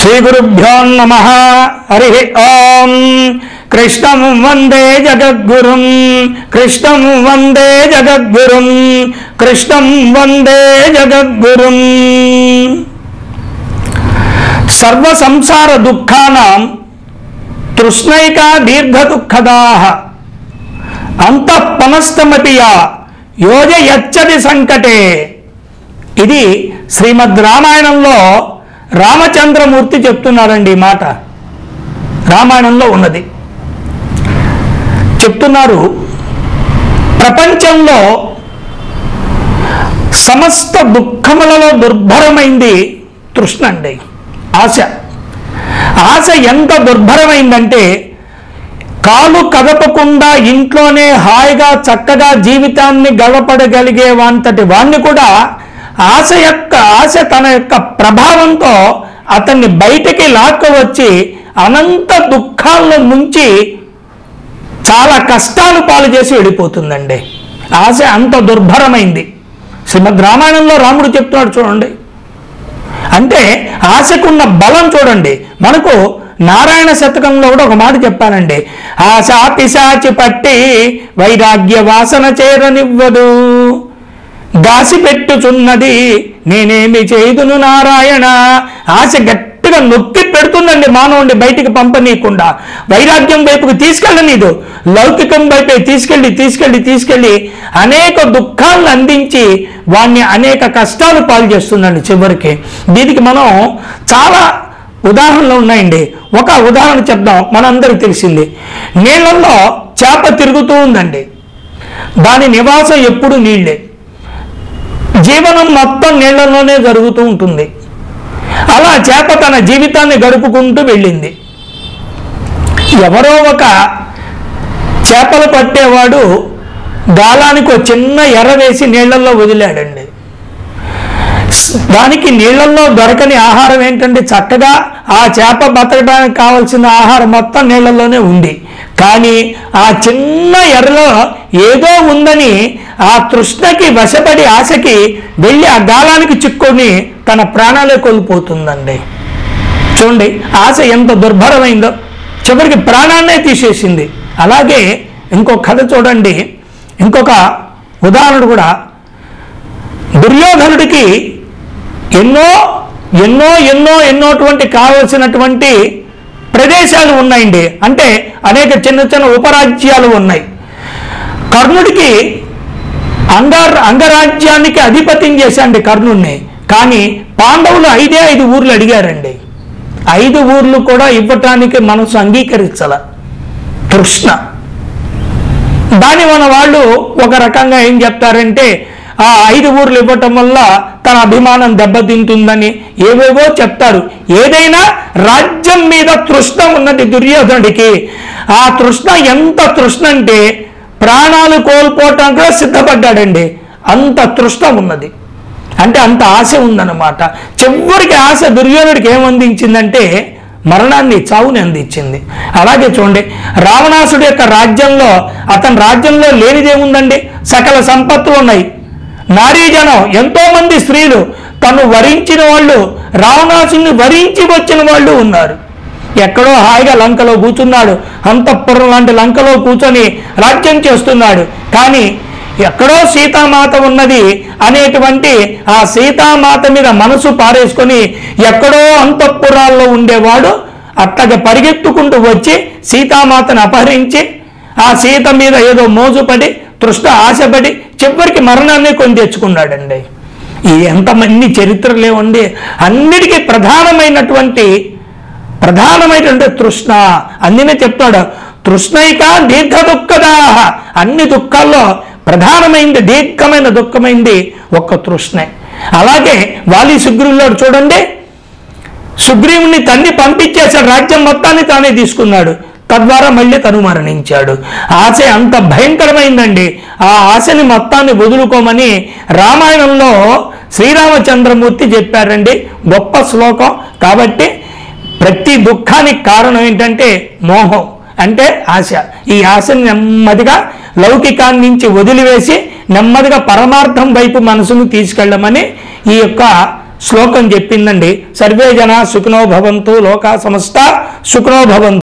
శ్రీగురుభ్యో నమ హరి ఓం కృష్ణం వందే జగద్గురుం కృష్ణం వందే జగద్గురుం కృష్ణం వందే జగద్గురుం సర్వ సంసార దుఃఖానాం తృష్ణైకా దీర్ఘ దుఃఖదా అంతఃపనస్తమపియా యోజయచ్చది సంకటే ఇది శ్రీమద్ రామాయణంలో రామచంద్రమూర్తి చెప్తున్నారండి ఈ మాట రామాయణంలో ఉన్నది చెప్తున్నారు ప్రపంచంలో సమస్త దుఃఖములలో దుర్భరమైంది తృష్ణ అండి ఆశ ఆశ ఎంత దుర్భరమైందంటే కాలు కదపకుండా ఇంట్లోనే హాయిగా చక్కగా జీవితాన్ని గడపడగలిగే వంతటి వాణ్ణి కూడా ఆశ యొక్క ఆశ తన యొక్క ప్రభావంతో అతన్ని బయటికి లాక్క వచ్చి అనంత దుఃఖాల్లో ముంచి చాలా కష్టాలు పాలు చేసి వెళ్ళిపోతుందండి ఆశ అంత దుర్భరమైంది శ్రీమద్ రామాయణంలో రాముడు చెప్తున్నాడు చూడండి అంటే ఆశకున్న బలం చూడండి మనకు నారాయణ శతకంలో కూడా ఒక మాట చెప్పానండి ఆశ పిశాచి పట్టి వైరాగ్య వాసన చేరనివ్వదు దాసిపెట్టుచున్నది నేనేమి చేయుదును నారాయణ ఆశ గట్టిగా నొక్కి పెడుతుందండి మానవుడిని బయటికి పంపనీయకుండా వైరాగ్యం వైపుకు తీసుకెళ్ళనీదు లౌకికం వైపే తీసుకెళ్ళి తీసుకెళ్ళి తీసుకెళ్ళి అనేక దుఃఖాలను అందించి వాణ్ణి అనేక కష్టాలు పాలు చేస్తుందండి చివరికి దీనికి మనం చాలా ఉదాహరణలు ఉన్నాయండి ఒక ఉదాహరణ చెప్దాం మనందరికి తెలిసింది నీళ్ళల్లో చేప తిరుగుతూ ఉందండి దాని నివాసం ఎప్పుడు నీళ్ళే జీవనం మొత్తం నీళ్లలోనే జరుగుతూ ఉంటుంది అలా చేప తన జీవితాన్ని గడుపుకుంటూ వెళ్ళింది ఎవరో ఒక చేపలు పట్టేవాడు గాలానికి ఒక చిన్న ఎర్ర వేసి నీళ్లలో వదిలాడండి దానికి నీళ్లలో దొరకని ఆహారం ఏంటంటే చక్కగా ఆ చేప బతకడానికి కావలసిన ఆహారం మొత్తం నీళ్లలోనే ఉంది కానీ ఆ చిన్న ఎర్రలో ఏదో ఉందని ఆ తృష్ణకి వశపడి ఆశకి వెళ్ళి ఆ గాలానికి చిక్కుని తన ప్రాణాలే కోల్పోతుందండి చూడండి ఆశ ఎంత దుర్భరమైందో చివరికి ప్రాణాన్నే తీసేసింది అలాగే ఇంకొక కథ చూడండి ఇంకొక ఉదాహరణ కూడా దుర్యోధనుడికి ఎన్నో ఎన్నో ఎన్నో ఎన్నోటువంటి కావలసినటువంటి ప్రదేశాలు ఉన్నాయండి అంటే అనేక చిన్న చిన్న ఉపరాజ్యాలు ఉన్నాయి కర్ణుడికి అంగర్ అంగరాజ్యానికి అధిపత్యం చేశాండి కర్ణుడిని కానీ పాండవులు ఐదే ఐదు ఊర్లు అడిగారండి ఐదు ఊర్లు కూడా ఇవ్వటానికి మనసు అంగీకరించాల తృష్ణ దాని మన వాళ్ళు ఒక రకంగా ఏం చెప్తారంటే ఆ ఐదు ఊర్లు ఇవ్వటం వల్ల తన అభిమానం దెబ్బతింటుందని ఏవేవో చెప్తారు ఏదైనా రాజ్యం మీద తృష్ణ ఉన్నది దుర్యోధనుడికి ఆ తృష్ణ ఎంత తృష్ణ అంటే ప్రాణాలు కోల్పోవటం కూడా సిద్ధపడ్డాడండి అంత తృష్ణ ఉన్నది అంటే అంత ఆశ ఉందన్నమాట చివరికి ఆశ దుర్యోధనుడికి ఏమందించిందంటే మరణాన్ని చావుని అందించింది అలాగే చూడండి రావణాసుడి యొక్క రాజ్యంలో అతని రాజ్యంలో లేనిదేముందండి సకల సంపత్తులు ఉన్నాయి నారీజనం ఎంతో మంది స్త్రీలు తను వరించిన వాళ్ళు రావణాసుని వరించి వచ్చిన వాళ్ళు ఉన్నారు ఎక్కడో హాయిగా లంకలో కూర్చున్నాడు అంతఃపురం లాంటి లంకలో కూర్చొని రాజ్యం చేస్తున్నాడు కానీ ఎక్కడో సీతామాత ఉన్నది అనేటువంటి ఆ సీతామాత మీద మనసు పారేసుకొని ఎక్కడో అంతఃపురాల్లో ఉండేవాడు అట్టగా పరిగెత్తుకుంటూ వచ్చి సీతామాతను అపహరించి ఆ సీత మీద ఏదో మోజుపడి తృష్ణ ఆశపడి చివరికి మరణాన్ని కొని తెచ్చుకున్నాడండి ఈ ఎంతమంది చరిత్రలేవండి అన్నిటికీ ప్రధానమైనటువంటి ప్రధానమైనటువంటి తృష్ణ అందునే చెప్తాడు తృష్ణైక దీర్ఘ దుఃఖదా అన్ని దుఃఖాల్లో ప్రధానమైంది దీర్ఘమైన దుఃఖమైంది ఒక్క తృష్ణే అలాగే వాలి సుగ్రీవుల్లో చూడండి సుగ్రీవుని తన్ని పంపించేశాడు రాజ్యం మొత్తాన్ని తానే తీసుకున్నాడు తద్వారా మళ్ళీ తను మరణించాడు ఆశ అంత భయంకరమైందండి ఆ ఆశని మొత్తాన్ని వదులుకోమని రామాయణంలో శ్రీరామచంద్రమూర్తి చెప్పారండి గొప్ప శ్లోకం కాబట్టి ప్రతి దుఃఖానికి కారణం ఏంటంటే మోహం అంటే ఆశ ఈ ఆశని నెమ్మదిగా లౌకికాన్ని నుంచి వదిలివేసి నెమ్మదిగా పరమార్థం వైపు మనసును తీసుకెళ్ళమని ఈ యొక్క శ్లోకం చెప్పిందండి సర్వే జన సుఖినో భవంతు లోకా సమస్త సుఖినో భవంతు